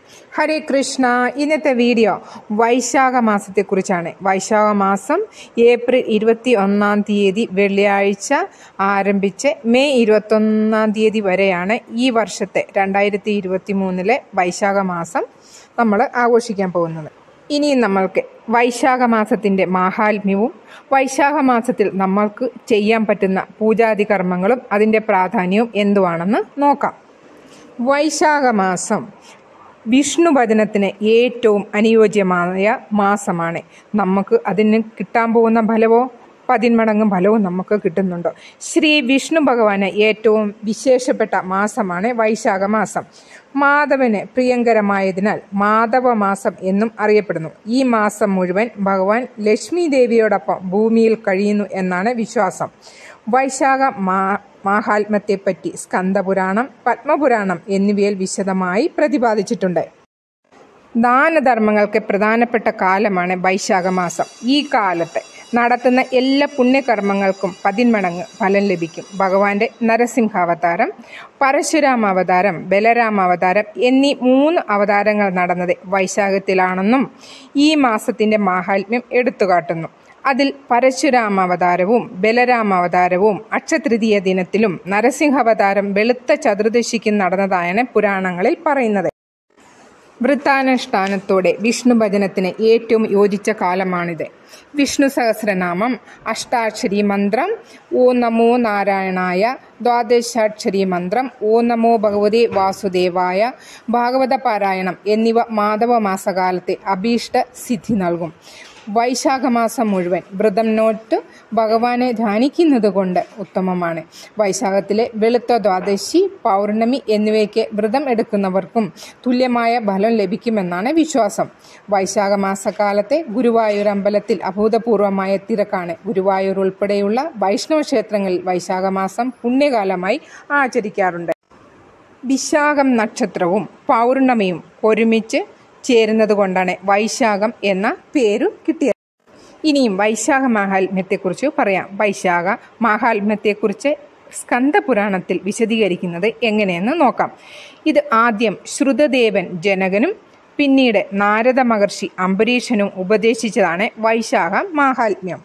ഹരേ കൃഷ്ണ ഇന്നത്തെ വീഡിയോ വൈശാഖ മാസത്തെക്കുറിച്ചാണ് വൈശാഖ മാസം ഏപ്രിൽ ഇരുപത്തി ഒന്നാം തീയതി വെള്ളിയാഴ്ച ആരംഭിച്ച് മെയ് ഇരുപത്തൊന്നാം തീയതി വരെയാണ് ഈ വർഷത്തെ രണ്ടായിരത്തി ഇരുപത്തി മൂന്നിലെ വൈശാഖ മാസം നമ്മൾ ആഘോഷിക്കാൻ പോകുന്നത് ഇനി നമ്മൾക്ക് വൈശാഖ മാസത്തിൻ്റെ മാഹാത്മ്യവും വൈശാഖ മാസത്തിൽ നമ്മൾക്ക് ചെയ്യാൻ പറ്റുന്ന പൂജാതി കർമ്മങ്ങളും അതിൻ്റെ പ്രാധാന്യവും എന്തുവാണെന്ന് നോക്കാം വൈശാഖ മാസം വിഷ്ണു ഭജനത്തിന് ഏറ്റവും അനുയോജ്യമായ മാസമാണ് നമുക്ക് അതിന് കിട്ടാൻ പോകുന്ന ഫലവോ പതിന്മടങ്ങ് ഫലവും നമുക്ക് കിട്ടുന്നുണ്ട് ശ്രീ വിഷ്ണു ഭഗവാന് ഏറ്റവും വിശേഷപ്പെട്ട മാസമാണ് വൈശാഖ മാസം മാധവന് പ്രിയങ്കരമായതിനാൽ മാധവ മാസം എന്നും അറിയപ്പെടുന്നു ഈ മാസം മുഴുവൻ ഭഗവാൻ ലക്ഷ്മി ദേവിയോടൊപ്പം ഭൂമിയിൽ കഴിയുന്നു എന്നാണ് വിശ്വാസം വൈശാഖ മാ മാഹാത്മ്യത്തെപ്പറ്റി സ്കന്ദപുരാണം പത്മപുരാണം എന്നിവയിൽ വിശദമായി പ്രതിപാദിച്ചിട്ടുണ്ട് ദാനധർമ്മങ്ങൾക്ക് പ്രധാനപ്പെട്ട കാലമാണ് വൈശാഖ മാസം ഈ കാലത്ത് നടത്തുന്ന എല്ലാ പുണ്യകർമ്മങ്ങൾക്കും പതിന്മടങ്ങ് ഫലം ലഭിക്കും ഭഗവാന്റെ നരസിംഹാവതാരം പരശുരാമ അവതാരം ബലരാമ അവതാരം എന്നീ മൂന്ന് അവതാരങ്ങൾ നടന്നത് വൈശാഖത്തിലാണെന്നും ഈ മാസത്തിന്റെ മാഹാത്മ്യം എടുത്തുകാട്ടുന്നു അതിൽ പരശുരാമ അവതാരവും ബലരാമ അവതാരവും അക്ഷതൃതീയ ദിനത്തിലും നരസിംഹാവതാരം വെളുത്ത ചതുർദശിക്കും നടന്നതായാണ് പുരാണങ്ങളിൽ പറയുന്നത് വൃത്താനുഷ്ഠാനത്തോടെ വിഷ്ണു ഭജനത്തിന് ഏറ്റവും യോജിച്ച കാലമാണിത് വിഷ്ണു സഹസ്രനാമം അഷ്ടാക്ഷരി മന്ത്രം ഓ നമോ നാരായണായ ദ്വാദശാക്ഷരി മന്ത്രം ഓ നമോ ഭഗവതി വാസുദേവായ ഭാഗവത പാരായണം എന്നിവ മാധവ മാസകാലത്തെ അഭീഷ്ട സിദ്ധി നൽകും വൈശാഖ മാസം മുഴുവൻ വ്രതം നോട്ട് ഭഗവാനെ ധ്യാനിക്കുന്നത് കൊണ്ട് ഉത്തമമാണ് വൈശാഖത്തിലെ വെളുത്ത ദ്വാദശി പൗർണമി എന്നിവയ്ക്ക് വ്രതം എടുക്കുന്നവർക്കും തുല്യമായ ഫലം ലഭിക്കുമെന്നാണ് വിശ്വാസം വൈശാഖ മാസക്കാലത്തെ ഗുരുവായൂർ അമ്പലത്തിൽ അഭൂതപൂർവമായ തിരക്കാണ് ഗുരുവായൂർ ഉൾപ്പെടെയുള്ള വൈഷ്ണവ ക്ഷേത്രങ്ങളിൽ വൈശാഖ മാസം പുണ്യകാലമായി ആചരിക്കാറുണ്ട് വിശാഖം നക്ഷത്രവും പൗർണമിയും ഒരുമിച്ച് ചേരുന്നത് കൊണ്ടാണ് വൈശാഖം എന്ന പേരു കിട്ടിയത് ഇനിയും വൈശാഖ മാഹാത്മ്യത്തെക്കുറിച്ച് പറയാം വൈശാഖ മാഹാത്മ്യത്തെക്കുറിച്ച് സ്കന്ദപുരാണത്തിൽ വിശദീകരിക്കുന്നത് എങ്ങനെയെന്ന് നോക്കാം ഇത് ആദ്യം ശ്രുതദേവൻ ജനകനും പിന്നീട് നാരദ മഹർഷി അംബരീഷനും ഉപദേശിച്ചതാണ് വൈശാഖ മാഹാത്മ്യം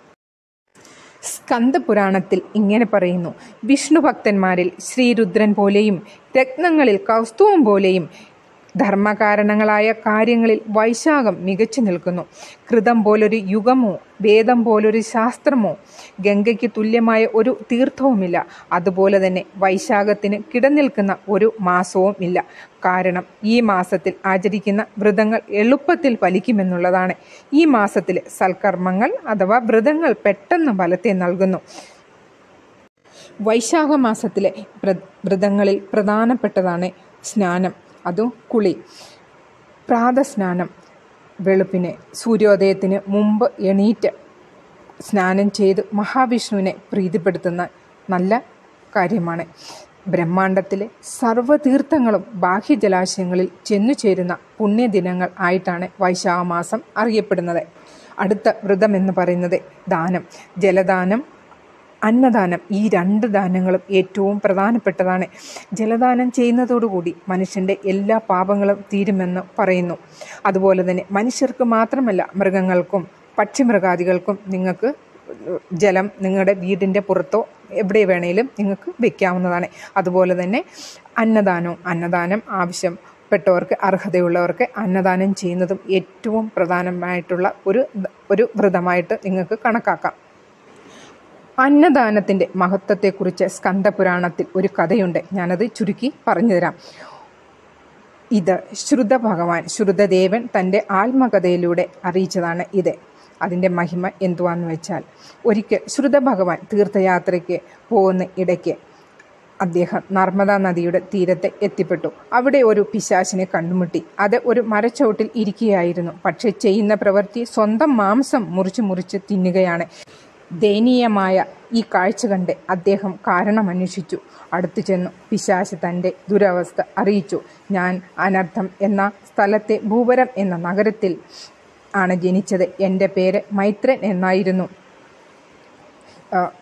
സ്കന്ദപുരാണത്തിൽ ഇങ്ങനെ പറയുന്നു വിഷ്ണു ഭക്തന്മാരിൽ ശ്രീരുദ്രൻ പോലെയും രത്നങ്ങളിൽ കൗസ്തുവം പോലെയും ധർമ്മകാരണങ്ങളായ കാര്യങ്ങളിൽ വൈശാഖം മികച്ചു നിൽക്കുന്നു കൃതം പോലൊരു യുഗമോ വേദം പോലൊരു ശാസ്ത്രമോ ഗംഗയ്ക്ക് തുല്യമായ ഒരു തീർത്ഥവുമില്ല അതുപോലെ തന്നെ വൈശാഖത്തിന് കിടനിൽക്കുന്ന ഒരു മാസവും ഇല്ല കാരണം ഈ മാസത്തിൽ ആചരിക്കുന്ന വ്രതങ്ങൾ എളുപ്പത്തിൽ ഫലിക്കുമെന്നുള്ളതാണ് ഈ മാസത്തിലെ സൽക്കർമ്മങ്ങൾ അഥവാ വ്രതങ്ങൾ പെട്ടെന്ന് ഫലത്തെ നൽകുന്നു വൈശാഖ മാസത്തിലെ വ്രതങ്ങളിൽ പ്രധാനപ്പെട്ടതാണ് സ്നാനം അതും കുളി പ്രാതസ്നാനം വെളുപ്പിന് സൂര്യോദയത്തിന് മുമ്പ് എണീറ്റ് സ്നാനം ചെയ്ത് മഹാവിഷ്ണുവിനെ പ്രീതിപ്പെടുത്തുന്ന നല്ല കാര്യമാണ് ബ്രഹ്മാണ്ടത്തിലെ സർവ്വതീർത്ഥങ്ങളും ബാഹ്യജലാശയങ്ങളിൽ ചെന്നു ചേരുന്ന പുണ്യദിനങ്ങൾ ആയിട്ടാണ് വൈശാഖമാസം അറിയപ്പെടുന്നത് അടുത്ത വ്രതം എന്ന് പറയുന്നത് ദാനം ജലദാനം അന്നദാനം ഈ രണ്ട് ദാനങ്ങളും ഏറ്റവും പ്രധാനപ്പെട്ടതാണ് ജലദാനം ചെയ്യുന്നതോടുകൂടി മനുഷ്യൻ്റെ എല്ലാ പാപങ്ങളും തീരുമെന്ന് പറയുന്നു അതുപോലെ തന്നെ മനുഷ്യർക്ക് മാത്രമല്ല മൃഗങ്ങൾക്കും പക്ഷിമൃഗാദികൾക്കും നിങ്ങൾക്ക് ജലം നിങ്ങളുടെ വീടിൻ്റെ പുറത്തോ എവിടെ വേണേലും നിങ്ങൾക്ക് വെക്കാവുന്നതാണ് അതുപോലെ തന്നെ അന്നദാനവും അന്നദാനം ആവശ്യം പെട്ടവർക്ക് അർഹതയുള്ളവർക്ക് അന്നദാനം ചെയ്യുന്നതും ഏറ്റവും പ്രധാനമായിട്ടുള്ള ഒരു ഒരു വ്രതമായിട്ട് നിങ്ങൾക്ക് കണക്കാക്കാം അന്നദാനത്തിൻ്റെ മഹത്വത്തെക്കുറിച്ച് സ്കന്ദപുരാണത്തിൽ ഒരു കഥയുണ്ട് ഞാനത് ചുരുക്കി പറഞ്ഞു തരാം ഇത് ശ്രുത ഭഗവാൻ ശ്രുതദേവൻ തൻ്റെ ആത്മകഥയിലൂടെ അറിയിച്ചതാണ് ഇത് അതിൻ്റെ മഹിമ എന്തുവാന്ന് വെച്ചാൽ ഒരിക്കൽ ശ്രുത ഭഗവാൻ തീർത്ഥയാത്രയ്ക്ക് പോകുന്ന ഇടയ്ക്ക് അദ്ദേഹം നർമ്മദാ നദിയുടെ തീരത്ത് എത്തിപ്പെട്ടു അവിടെ ഒരു പിശാചിനെ കണ്ടുമുട്ടി അത് ഒരു മരച്ചോട്ടിൽ ഇരിക്കുകയായിരുന്നു പക്ഷെ ചെയ്യുന്ന പ്രവൃത്തി സ്വന്തം മാംസം മുറിച്ച് മുറിച്ച് തിന്നുകയാണ് ദയനീയമായ ഈ കാഴ്ച കണ്ട് അദ്ദേഹം കാരണമന്വേഷിച്ചു അടുത്തു ചെന്നു പിശാശ് തൻ്റെ ദുരവസ്ഥ അറിയിച്ചു ഞാൻ അനർത്ഥം എന്ന സ്ഥലത്തെ ഭൂപരം എന്ന നഗരത്തിൽ ആണ് ജനിച്ചത് എൻ്റെ പേര് മൈത്രൻ എന്നായിരുന്നു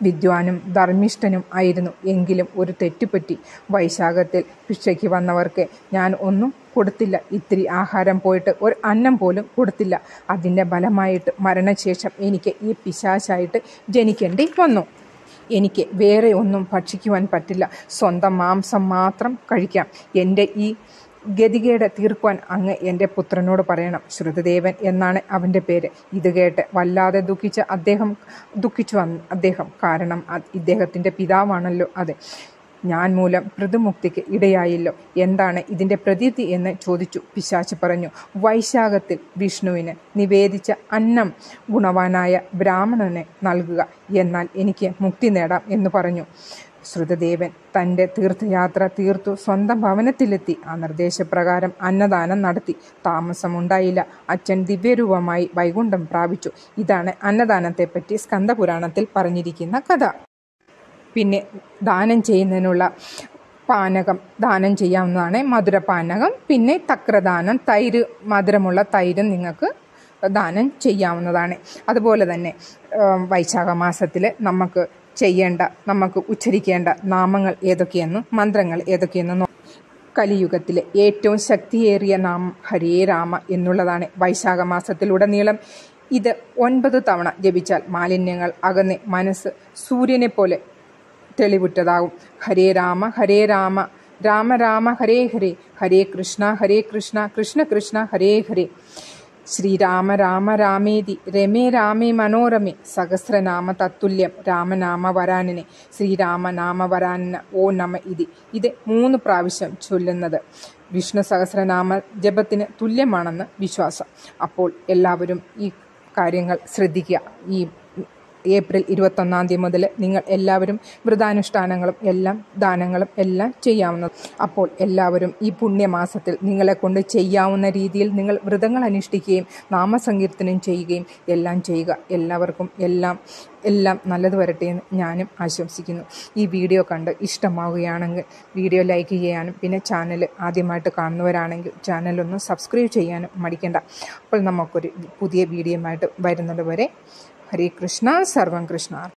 വിദ്വാനും ധർമ്മിഷ്ഠനും ആയിരുന്നു എങ്കിലും ഒരു തെറ്റുപറ്റി വൈശാഖത്തിൽ ഭിക്ഷയ്ക്ക് വന്നവർക്ക് ഞാൻ ഒന്നും കൊടുത്തില്ല ഇത്തിരി ആഹാരം പോയിട്ട് ഒരു അന്നം പോലും കൊടുത്തില്ല അതിൻ്റെ ഫലമായിട്ട് മരണശേഷം എനിക്ക് ഈ പിശാചായിട്ട് ജനിക്കേണ്ടി വന്നു എനിക്ക് വേറെ ഒന്നും ഭക്ഷിക്കുവാൻ പറ്റില്ല സ്വന്തം മാംസം മാത്രം കഴിക്കാം എൻ്റെ ഈ ഗതികേട് തീർക്കുവാൻ അങ്ങ് എൻ്റെ പുത്രനോട് പറയണം ശ്രുതദേവൻ എന്നാണ് അവൻ്റെ പേര് ഇത് കേട്ട് വല്ലാതെ ദുഃഖിച്ച അദ്ദേഹം ദുഃഖിച്ചു വന്നു അദ്ദേഹം കാരണം അത് ഇദ്ദേഹത്തിൻ്റെ പിതാവാണല്ലോ അത് ഞാൻ മൂലം പ്രതിമുക്തിക്ക് ഇടയായില്ലോ എന്താണ് ഇതിൻ്റെ പ്രതീതി എന്ന് ചോദിച്ചു പിശാച്ച് പറഞ്ഞു വൈശാഖത്തിൽ വിഷ്ണുവിന് നിവേദിച്ച അന്നം ഗുണവാനായ ബ്രാഹ്മണന് നൽകുക എന്നാൽ എനിക്ക് മുക്തി നേടാം എന്ന് പറഞ്ഞു ശ്രുതദേവൻ തൻ്റെ തീർത്ഥയാത്ര തീർത്തു സ്വന്തം ഭവനത്തിലെത്തി ആ നിർദ്ദേശപ്രകാരം അന്നദാനം നടത്തി താമസമുണ്ടായില്ല അച്ഛൻ ദിവ്യരൂപമായി വൈകുണ്ഠം പ്രാപിച്ചു ഇതാണ് അന്നദാനത്തെപ്പറ്റി സ്കന്ദപുരാണത്തിൽ പറഞ്ഞിരിക്കുന്ന കഥ പിന്നെ ദാനം ചെയ്യുന്നതിനുള്ള പാനകം ദാനം ചെയ്യാവുന്നതാണ് മധുരപാനകം പിന്നെ തക്രദാനം തൈര് മധുരമുള്ള തൈരും നിങ്ങൾക്ക് ദാനം ചെയ്യാവുന്നതാണ് അതുപോലെ തന്നെ വൈശാഖ മാസത്തിൽ നമുക്ക് ചെയ്യേണ്ട നമുക്ക് ഉച്ചരിക്കേണ്ട നാമങ്ങൾ ഏതൊക്കെയെന്നും മന്ത്രങ്ങൾ ഏതൊക്കെയെന്നും കലിയുഗത്തിലെ ഏറ്റവും ശക്തിയേറിയ നാമം ഹരേ രാമ എന്നുള്ളതാണ് വൈശാഖ മാസത്തിലുടനീളം ഇത് ഒൻപത് തവണ ജപിച്ചാൽ മാലിന്യങ്ങൾ അകന്ന് മനസ്സ് സൂര്യനെ പോലെ തെളിവുറ്റതാകും ഹരേ രാമ ഹരേ രാമ രാമ രാമ ഹരേ ഹരേ ഹരേ കൃഷ്ണ ഹരേ കൃഷ്ണ കൃഷ്ണ കൃഷ്ണ ഹരേ ഹരേ ശ്രീരാമ രാമ രാമേതി രമേ രാമേ മനോരമേ സഹസ്രനാമ തത്തുല്യം രാമനാമ വരാനനെ ശ്രീരാമ നാമ വരാനന ഓ നമ ഇതി ഇത് മൂന്ന് പ്രാവശ്യം ചൊല്ലുന്നത് വിഷ്ണു സഹസ്രനാമ ജപത്തിന് തുല്യമാണെന്ന് വിശ്വാസം അപ്പോൾ എല്ലാവരും ഈ കാര്യങ്ങൾ ശ്രദ്ധിക്കുക ഈ ഏപ്രിൽ ഇരുപത്തൊന്നാം തീയതി മുതൽ നിങ്ങൾ എല്ലാവരും വ്രതാനുഷ്ഠാനങ്ങളും എല്ലാം ദാനങ്ങളും എല്ലാം ചെയ്യാവുന്നത് അപ്പോൾ എല്ലാവരും ഈ പുണ്യമാസത്തിൽ നിങ്ങളെ കൊണ്ട് ചെയ്യാവുന്ന രീതിയിൽ നിങ്ങൾ വ്രതങ്ങൾ അനുഷ്ഠിക്കുകയും നാമസങ്കീർത്തനം ചെയ്യുകയും എല്ലാം ചെയ്യുക എല്ലാവർക്കും എല്ലാം എല്ലാം നല്ലത് വരട്ടെ എന്ന് ഞാനും ആശംസിക്കുന്നു ഈ വീഡിയോ കണ്ട് ഇഷ്ടമാവുകയാണെങ്കിൽ വീഡിയോ ലൈക്ക് ചെയ്യാനും പിന്നെ ചാനൽ ആദ്യമായിട്ട് കാണുന്നവരാണെങ്കിൽ ചാനലൊന്ന് സബ്സ്ക്രൈബ് ചെയ്യാനും മടിക്കേണ്ട അപ്പോൾ നമുക്കൊരു പുതിയ വീഡിയോയുമായിട്ട് വരുന്നത് വരെ ഹരേ കൃഷ്ണ സർവം കൃഷ്ണ